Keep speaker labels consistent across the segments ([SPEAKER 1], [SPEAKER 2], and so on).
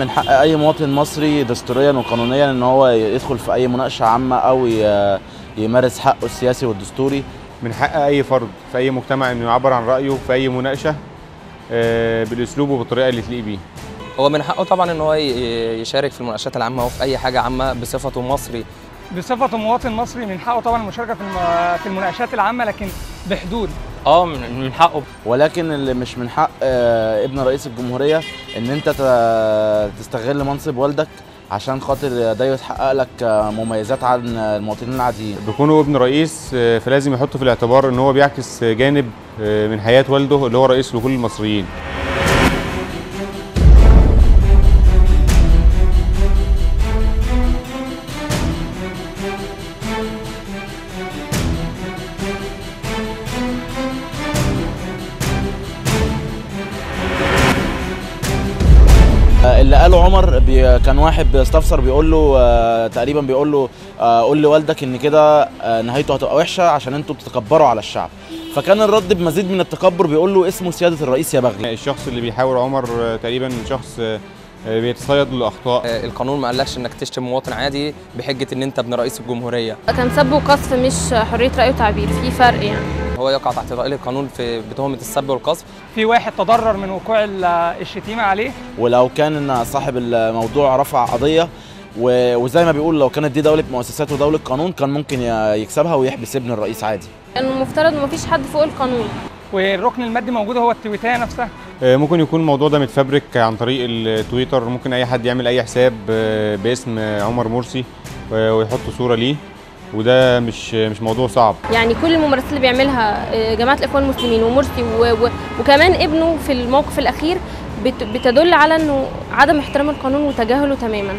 [SPEAKER 1] من حق اي مواطن مصري دستوريا وقانونيا ان هو يدخل في اي مناقشه عامه او ي- يمارس حقه السياسي والدستوري
[SPEAKER 2] من حق اي فرد في اي مجتمع انه يعبر عن رايه في اي مناقشه آه، بالاسلوب وبالطريقه اللي تليق بيه
[SPEAKER 3] هو من حقه طبعا ان هو ي- يشارك في المناقشات العامه وفي اي حاجه عامه بصفته مصري
[SPEAKER 4] بصفته مواطن مصري من حقه طبعا المشاركه في الم- في المناقشات العامه لكن بحدود
[SPEAKER 3] اه من من حقه
[SPEAKER 1] ولكن اللي مش من حق آه، ابن رئيس الجمهوريه ان انت ت- تستغل منصب والدك عشان خاطر ده يتحقق لك آه، مميزات عن المواطنين العاديين
[SPEAKER 2] بكونه ابن رئيس آه، فلازم يحط في الاعتبار ان هو بيعكس جانب آه، من حياه والده اللي هو رئيس لكل المصريين
[SPEAKER 1] آه، اللي قاله عمر بي كان واحد بيستفسر بيقول له آه، تقريبا بيقول له آه، قول لوالدك ان كده آه، نهايته هتبقى وحشه عشان انتوا بتتكبروا على الشعب فكان الرد بمزيد من التكبر بيقول له اسمه سياده الرئيس يا بغل
[SPEAKER 2] الشخص اللي بيحاور عمر آه، تقريبا شخص آه، آه، بيتصيد للاخطاء
[SPEAKER 3] آه، القانون ما قالكش انك تشتم مواطن عادي بحجه ان انت ابن رئيس الجمهوريه
[SPEAKER 5] كان سب وقذف مش حريه راي وتعبير في فرق يعني
[SPEAKER 3] هو يقع تحت رأي القانون في بتهمه السب والقذف
[SPEAKER 4] في واحد تضرر من وقوع ال- الشتيمه عليه
[SPEAKER 1] ولو كان ان صاحب الموضوع رفع قضيه و- وزي ما بيقول لو كانت دي دوله مؤسسات ودوله قانون كان ممكن ي- يكسبها ويحبس ابن الرئيس عادي
[SPEAKER 5] كان المفترض مفيش حد فوق القانون
[SPEAKER 4] والركن المادي موجود هو التويتايه نفسها
[SPEAKER 2] آه، ممكن يكون الموضوع ده متفبرك عن طريق التويتر ممكن اي حد يعمل اي حساب آه، باسم آه، عمر مرسي آه، ويحط صوره ليه وده مش مش موضوع صعب
[SPEAKER 5] يعني كل الممارسات اللي بيعملها آه، جماعه الاخوان المسلمين ومرسي و... و... وكمان ابنه في الموقف الاخير بت... بتدل على انه عدم احترام القانون وتجاهله تماما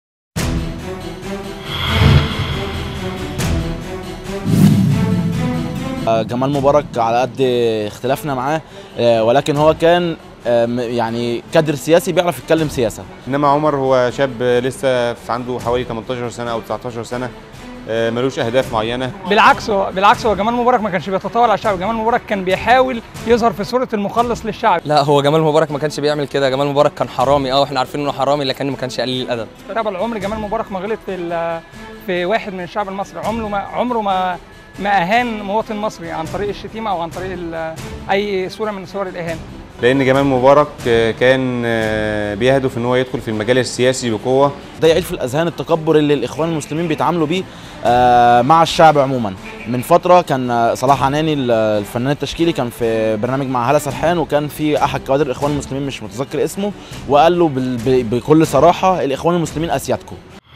[SPEAKER 1] آه، جمال مبارك على قد اختلافنا معاه آه، ولكن هو كان آه، م- يعني كادر سياسي بيعرف يتكلم سياسه
[SPEAKER 2] انما عمر هو شاب لسه في عنده حوالي 18 سنه او 19 سنه آه، ملوش اهداف معينه
[SPEAKER 4] بالعكس هو بالعكس هو جمال مبارك ما كانش بيتطاول على الشعب جمال مبارك كان بيحاول يظهر في صوره المخلص للشعب
[SPEAKER 3] لا هو جمال مبارك ما كانش بيعمل كده جمال مبارك كان حرامي اه احنا عارفين انه حرامي لكن ما كانش قليل الادب
[SPEAKER 4] طبعا العمر جمال مبارك ما غلط في ال- في واحد من الشعب المصري عمره ما عمره ما ما اهان مواطن مصري عن طريق الشتيمه او عن طريق ال- اي صوره من صور الاهانه
[SPEAKER 2] لان جمال مبارك آه، كان آه، بيهدف ان هو يدخل في المجال السياسي بقوه
[SPEAKER 1] ده يعيد في الاذهان التكبر اللي الاخوان المسلمين بيتعاملوا بيه آه، مع الشعب عموما من فتره كان آه، صلاح عناني ال- الفنان التشكيلي كان في برنامج مع هلا سرحان وكان في احد كوادر الاخوان المسلمين مش متذكر اسمه وقال له بال- ب- بكل صراحه الاخوان المسلمين اسيادكم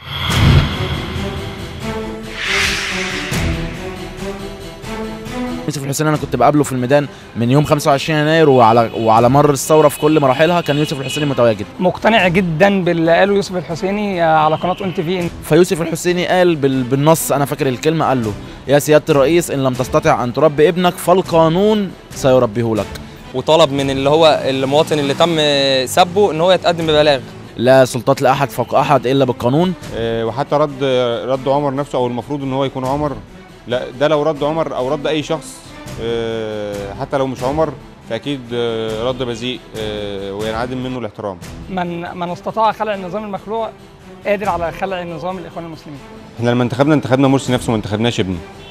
[SPEAKER 1] يوسف الحسيني انا كنت بقابله في الميدان من يوم 25 يناير وعلى وعلى مر الثوره في كل مراحلها كان يوسف الحسيني متواجد
[SPEAKER 4] مقتنع جدا باللي قاله يوسف الحسيني آه، على قناه اون تي في
[SPEAKER 1] فيوسف الحسيني قال بال- بالنص انا فاكر الكلمه قال له يا سياده الرئيس ان لم تستطع ان تربي ابنك فالقانون سيربيه لك
[SPEAKER 3] وطلب من اللي هو المواطن اللي تم سبه ان هو يتقدم ببلاغ
[SPEAKER 1] لا سلطات لاحد فوق احد الا بالقانون
[SPEAKER 2] آه، وحتى رد رد عمر نفسه او المفروض ان هو يكون عمر لا ده لو رد عمر او رد اي شخص آه، حتى لو مش عمر فاكيد آه، رد بذيء آه، وينعدم منه الاحترام
[SPEAKER 4] من من استطاع خلع النظام المخلوع قادر على خلع نظام الاخوان المسلمين
[SPEAKER 2] احنا لما انتخبنا انتخبنا مرسي نفسه ما انتخبناش ابنه